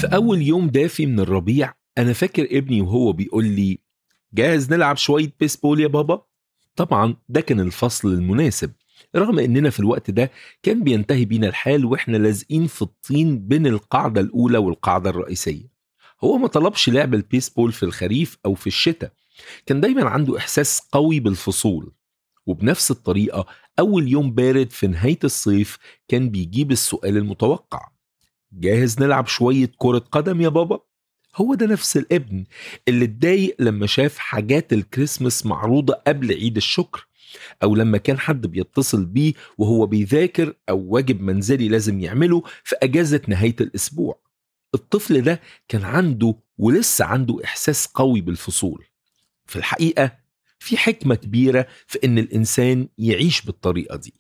في أول يوم دافي من الربيع أنا فاكر ابني وهو بيقول لي جاهز نلعب شوية بيسبول يا بابا؟ طبعا ده كان الفصل المناسب رغم اننا في الوقت ده كان بينتهي بينا الحال واحنا لازقين في الطين بين القاعدة الأولى والقاعدة الرئيسية هو ما طلبش لعب البيسبول في الخريف أو في الشتاء كان دايما عنده إحساس قوي بالفصول وبنفس الطريقة أول يوم بارد في نهاية الصيف كان بيجيب السؤال المتوقع جاهز نلعب شوية كرة قدم يا بابا؟ هو ده نفس الابن اللي اتضايق لما شاف حاجات الكريسماس معروضة قبل عيد الشكر أو لما كان حد بيتصل بيه وهو بيذاكر أو واجب منزلي لازم يعمله في أجازة نهاية الأسبوع الطفل ده كان عنده ولسه عنده إحساس قوي بالفصول في الحقيقة في حكمة كبيرة في إن الإنسان يعيش بالطريقة دي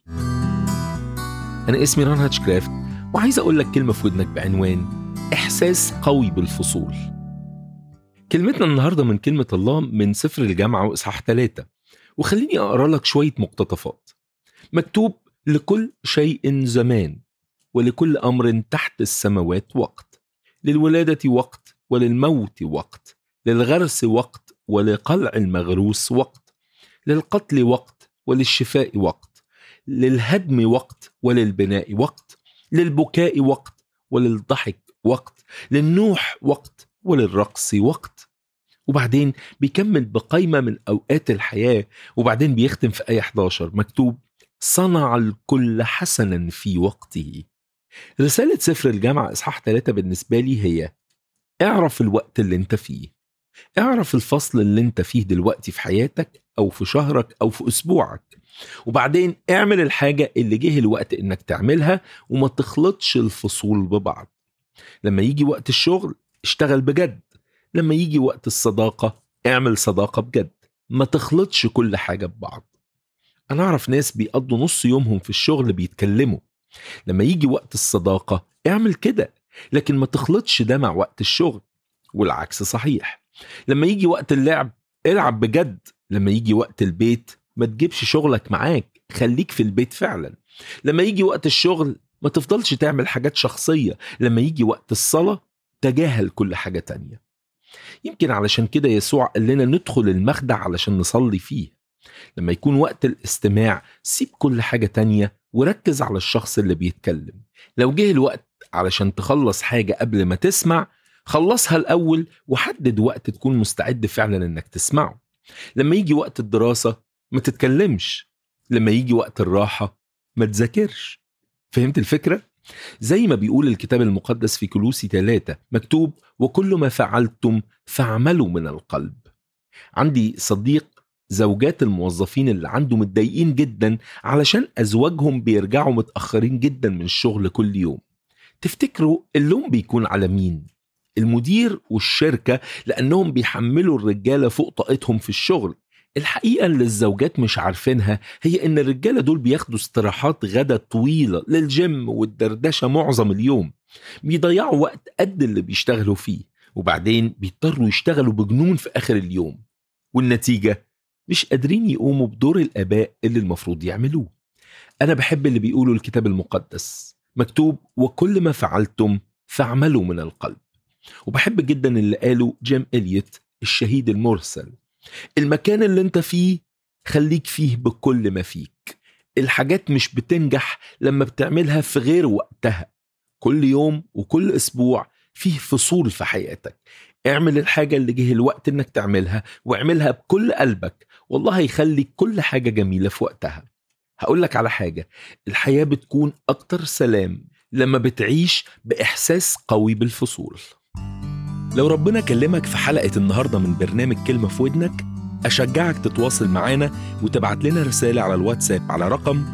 أنا اسمي ران هاتشكرافت وعايز أقول لك كلمة في ودنك بعنوان إحساس قوي بالفصول كلمتنا النهاردة من كلمة الله من سفر الجامعة وإصحاح ثلاثة وخليني أقرأ لك شوية مقتطفات مكتوب لكل شيء زمان ولكل أمر تحت السماوات وقت للولادة وقت وللموت وقت للغرس وقت ولقلع المغروس وقت للقتل وقت وللشفاء وقت للهدم وقت وللبناء وقت للبكاء وقت وللضحك وقت للنوح وقت وللرقص وقت وبعدين بيكمل بقايمة من أوقات الحياة وبعدين بيختم في آية 11 مكتوب صنع الكل حسنا في وقته رسالة سفر الجامعة إصحاح 3 بالنسبة لي هي اعرف الوقت اللي انت فيه اعرف الفصل اللي انت فيه دلوقتي في حياتك او في شهرك او في اسبوعك وبعدين اعمل الحاجة اللي جه الوقت انك تعملها وما تخلطش الفصول ببعض لما يجي وقت الشغل اشتغل بجد لما يجي وقت الصداقة اعمل صداقة بجد ما تخلطش كل حاجة ببعض أنا أعرف ناس بيقضوا نص يومهم في الشغل بيتكلموا لما يجي وقت الصداقة اعمل كده لكن ما تخلطش ده مع وقت الشغل والعكس صحيح لما يجي وقت اللعب العب بجد لما يجي وقت البيت ما تجيبش شغلك معاك خليك في البيت فعلا لما يجي وقت الشغل ما تفضلش تعمل حاجات شخصية لما يجي وقت الصلاة تجاهل كل حاجة تانية يمكن علشان كده يسوع قال لنا ندخل المخدع علشان نصلي فيه لما يكون وقت الاستماع سيب كل حاجة تانية وركز على الشخص اللي بيتكلم لو جه الوقت علشان تخلص حاجة قبل ما تسمع خلصها الأول وحدد وقت تكون مستعد فعلا إنك تسمعه لما يجي وقت الدراسة ما تتكلمش لما يجي وقت الراحة ما تذاكرش فهمت الفكرة؟ زي ما بيقول الكتاب المقدس في كلوسي ثلاثة مكتوب وكل ما فعلتم فاعملوا من القلب عندي صديق زوجات الموظفين اللي عنده متضايقين جدا علشان أزواجهم بيرجعوا متأخرين جدا من الشغل كل يوم تفتكروا اللوم بيكون على مين؟ المدير والشركة لأنهم بيحملوا الرجالة فوق طاقتهم في الشغل الحقيقة اللي الزوجات مش عارفينها هي إن الرجالة دول بياخدوا استراحات غدا طويلة للجيم والدردشة معظم اليوم بيضيعوا وقت قد اللي بيشتغلوا فيه وبعدين بيضطروا يشتغلوا بجنون في آخر اليوم والنتيجة مش قادرين يقوموا بدور الآباء اللي المفروض يعملوه أنا بحب اللي بيقوله الكتاب المقدس مكتوب وكل ما فعلتم فاعملوا من القلب وبحب جدا اللي قاله جيم إليوت الشهيد المرسل المكان اللي انت فيه خليك فيه بكل ما فيك الحاجات مش بتنجح لما بتعملها في غير وقتها كل يوم وكل اسبوع فيه فصول في حياتك اعمل الحاجة اللي جه الوقت انك تعملها واعملها بكل قلبك والله هيخلي كل حاجة جميلة في وقتها هقول لك على حاجة الحياة بتكون أكتر سلام لما بتعيش بإحساس قوي بالفصول لو ربنا كلمك في حلقة النهاردة من برنامج كلمة في ودنك أشجعك تتواصل معانا وتبعت لنا رسالة على الواتساب على رقم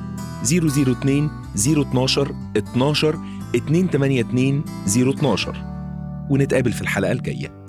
002 012 12 282 012 ونتقابل في الحلقة الجاية